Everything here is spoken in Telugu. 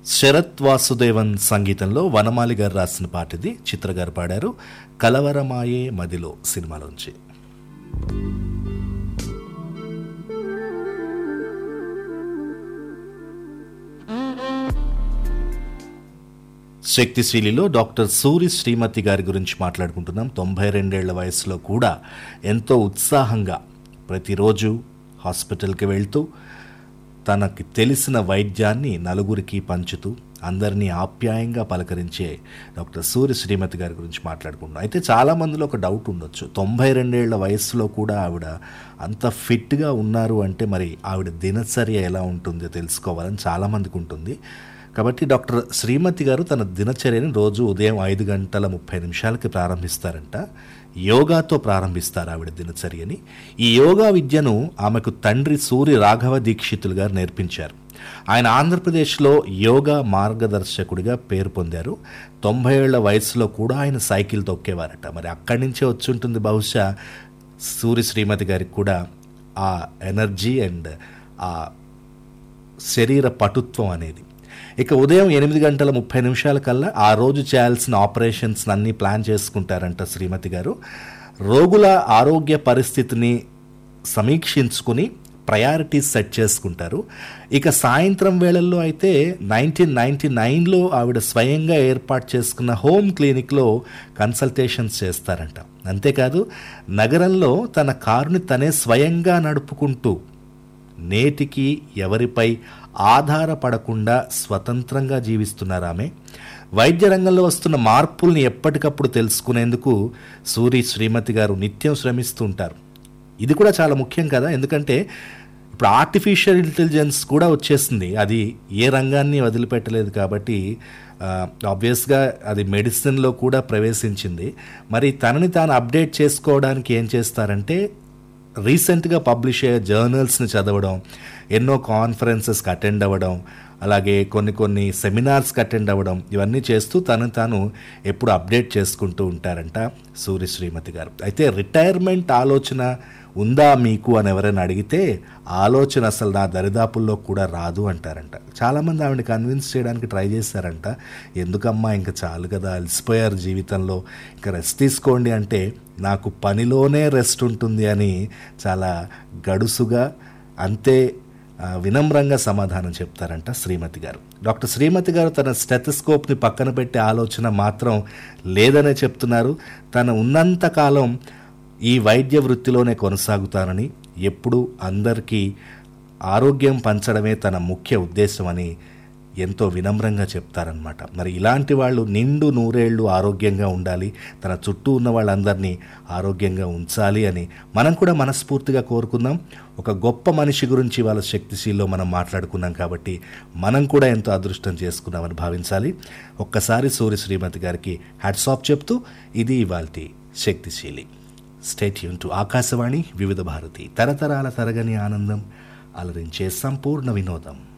శరత్ వాసుదేవన్ సంగీతంలో వనమాలి గారు రాసిన పాట ఇది చిత్ర గారు పాడారు కలవరమాయే మదిలో సినిమాలోంచి శక్తిశీలిలో డాక్టర్ సూరి శ్రీమతి గారి గురించి మాట్లాడుకుంటున్నాం తొంభై రెండేళ్ల వయసులో కూడా ఎంతో ఉత్సాహంగా ప్రతిరోజు హాస్పిటల్కి వెళ్తూ తనకి తెలిసిన వైద్యాన్ని నలుగురికి పంచుతూ అందరినీ ఆప్యాయంగా పలకరించే డాక్టర్ సూర్య శ్రీమతి గారి గురించి మాట్లాడుకుంటున్నాం అయితే చాలామందిలో ఒక డౌట్ ఉండొచ్చు తొంభై రెండేళ్ల వయస్సులో కూడా ఆవిడ అంత ఫిట్గా ఉన్నారు అంటే మరి ఆవిడ దినచర్య ఎలా ఉంటుందో తెలుసుకోవాలని చాలామందికి ఉంటుంది కాబట్టి డాక్టర్ శ్రీమతి గారు తన దినచర్యని రోజు ఉదయం ఐదు గంటల ముప్పై నిమిషాలకి ప్రారంభిస్తారంట యోగాతో ప్రారంభిస్తారు ఆవిడ దినచర్యని ఈ యోగా విద్యను ఆమెకు తండ్రి సూర్య రాఘవ దీక్షితులు గారు నేర్పించారు ఆయన ఆంధ్రప్రదేశ్లో యోగా మార్గదర్శకుడిగా పేరు పొందారు తొంభై ఏళ్ల వయసులో కూడా ఆయన సైకిల్ తొక్కేవారట మరి అక్కడి నుంచే వచ్చి ఉంటుంది బహుశా సూర్య శ్రీమతి గారికి కూడా ఆ ఎనర్జీ అండ్ ఆ శరీర పటుత్వం అనేది ఇక ఉదయం ఎనిమిది గంటల ముప్పై నిమిషాల కల్లా ఆ రోజు చేయాల్సిన ఆపరేషన్స్ అన్నీ ప్లాన్ చేసుకుంటారంట శ్రీమతి గారు రోగుల ఆరోగ్య పరిస్థితిని సమీక్షించుకుని ప్రయారిటీస్ సెట్ చేసుకుంటారు ఇక సాయంత్రం వేళల్లో అయితే నైన్టీన్ నైన్టీ నైన్లో ఆవిడ స్వయంగా ఏర్పాటు చేసుకున్న హోమ్ క్లినిక్లో కన్సల్టేషన్స్ చేస్తారంట అంతేకాదు నగరంలో తన కారుని తనే స్వయంగా నడుపుకుంటూ నేటికి ఎవరిపై ఆధారపడకుండా స్వతంత్రంగా జీవిస్తున్నారు ఆమె వైద్య రంగంలో వస్తున్న మార్పుల్ని ఎప్పటికప్పుడు తెలుసుకునేందుకు సూరి శ్రీమతి గారు నిత్యం శ్రమిస్తూ ఉంటారు ఇది కూడా చాలా ముఖ్యం కదా ఎందుకంటే ఇప్పుడు ఆర్టిఫిషియల్ ఇంటెలిజెన్స్ కూడా వచ్చేసింది అది ఏ రంగాన్ని వదిలిపెట్టలేదు కాబట్టి ఆబ్వియస్గా అది మెడిసిన్లో కూడా ప్రవేశించింది మరి తనని తాను అప్డేట్ చేసుకోవడానికి ఏం చేస్తారంటే రీసెంట్గా పబ్లిష్ అయ్యే జర్నల్స్ని చదవడం ఎన్నో కాన్ఫరెన్సెస్కి అటెండ్ అవ్వడం అలాగే కొన్ని కొన్ని సెమినార్స్కి అటెండ్ అవ్వడం ఇవన్నీ చేస్తూ తను తాను ఎప్పుడు అప్డేట్ చేసుకుంటూ ఉంటారంట సూర్య శ్రీమతి గారు అయితే రిటైర్మెంట్ ఆలోచన ఉందా మీకు అని ఎవరైనా అడిగితే ఆలోచన అసలు నా దరిదాపుల్లో కూడా రాదు అంటారంట చాలామంది ఆవిడని కన్విన్స్ చేయడానికి ట్రై చేశారంట ఎందుకమ్మా ఇంకా చాలు కదా అలసిపోయారు జీవితంలో ఇంకా రెస్ట్ తీసుకోండి అంటే నాకు పనిలోనే రెస్ట్ ఉంటుంది అని చాలా గడుసుగా అంతే వినమ్రంగా సమాధానం చెప్తారంట శ్రీమతి గారు డాక్టర్ శ్రీమతి గారు తన స్టెథస్కోప్ని పక్కన పెట్టే ఆలోచన మాత్రం లేదనే చెప్తున్నారు తన ఉన్నంతకాలం ఈ వైద్య వృత్తిలోనే కొనసాగుతానని ఎప్పుడు అందరికీ ఆరోగ్యం పంచడమే తన ముఖ్య ఉద్దేశం అని ఎంతో వినమ్రంగా చెప్తారనమాట మరి ఇలాంటి వాళ్ళు నిండు నూరేళ్లు ఆరోగ్యంగా ఉండాలి తన చుట్టూ ఉన్న వాళ్ళందరినీ ఆరోగ్యంగా ఉంచాలి అని మనం కూడా మనస్ఫూర్తిగా కోరుకుందాం ఒక గొప్ప మనిషి గురించి వాళ్ళ శక్తిశీల్లో మనం మాట్లాడుకున్నాం కాబట్టి మనం కూడా ఎంతో అదృష్టం చేసుకున్నామని భావించాలి ఒక్కసారి సూర్య శ్రీమతి గారికి హ్యాట్స్ ఆఫ్ చెప్తూ ఇది ఇవాళ శక్తిశీలి స్టేట్ యూన్ టు ఆకాశవాణి వివిధ భారతి తరతరాల తరగని ఆనందం అలరించే సంపూర్ణ వినోదం